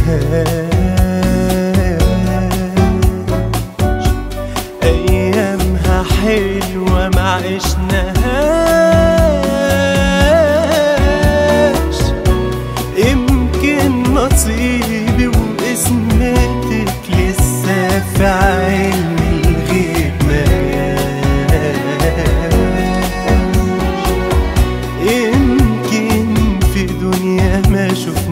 أيامها حلوة ما عشناهاش يمكن نصيبي وقسمتك لسه في علم الغيب مجاش يمكن في دنيا ما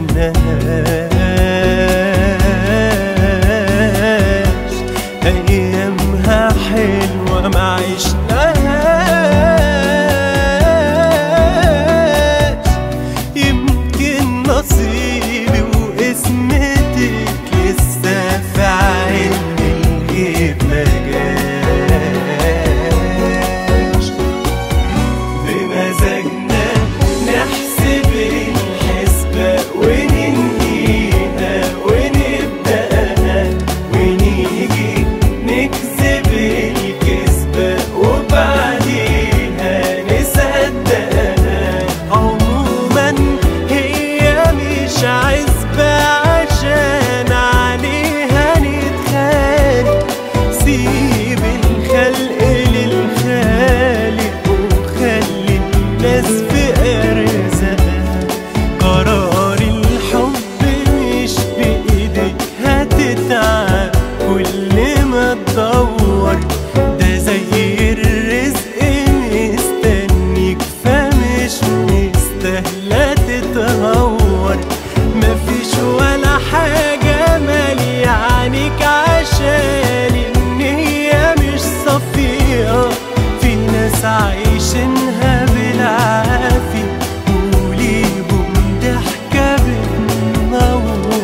شفناهاش أيامها حلوة ما عشناهاش يمكن نصيبي وقسمتك لسه في علم الغيب مجاش بمزاجنا نحسب الحسبة وننهيها ونبدأها ونيجي نكذب الكذبة وبعديها نصدقها عموما هي مش عزبة عشان عليها نتخانق سيب الخلق للخالق وخلي الناس في أرزاقها قرار الحب مش بإيدك هتتعب كل ما تدور ده زي الرزق مستنيك فمش مستاهلة تتهور مفيش ولا حاجة مالية عنك عشان النية مش صفية في ناس عايشينها بالعافية وليهم ضحكة بتنور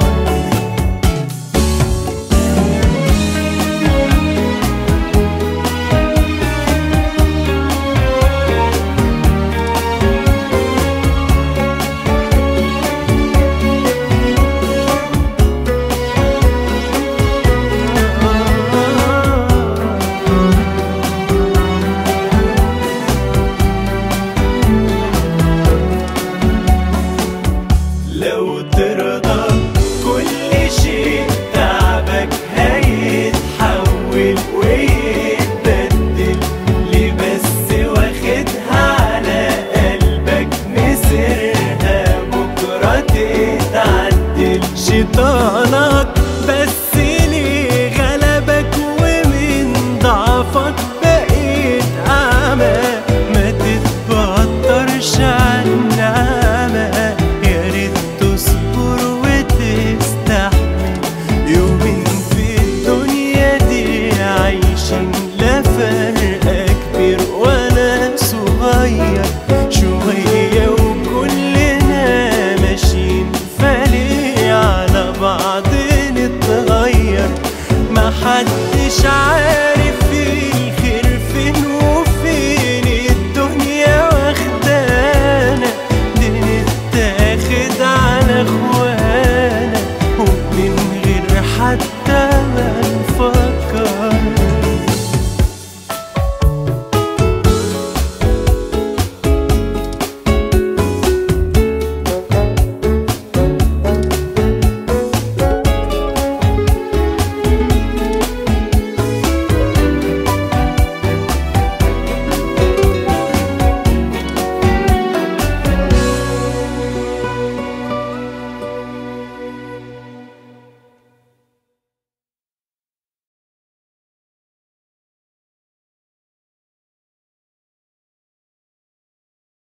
لو ترضى كل شيء تعبك هيتحول ويتبدل ليه بس واخدها على قلبك مسرها بكرة تتعدل شيطان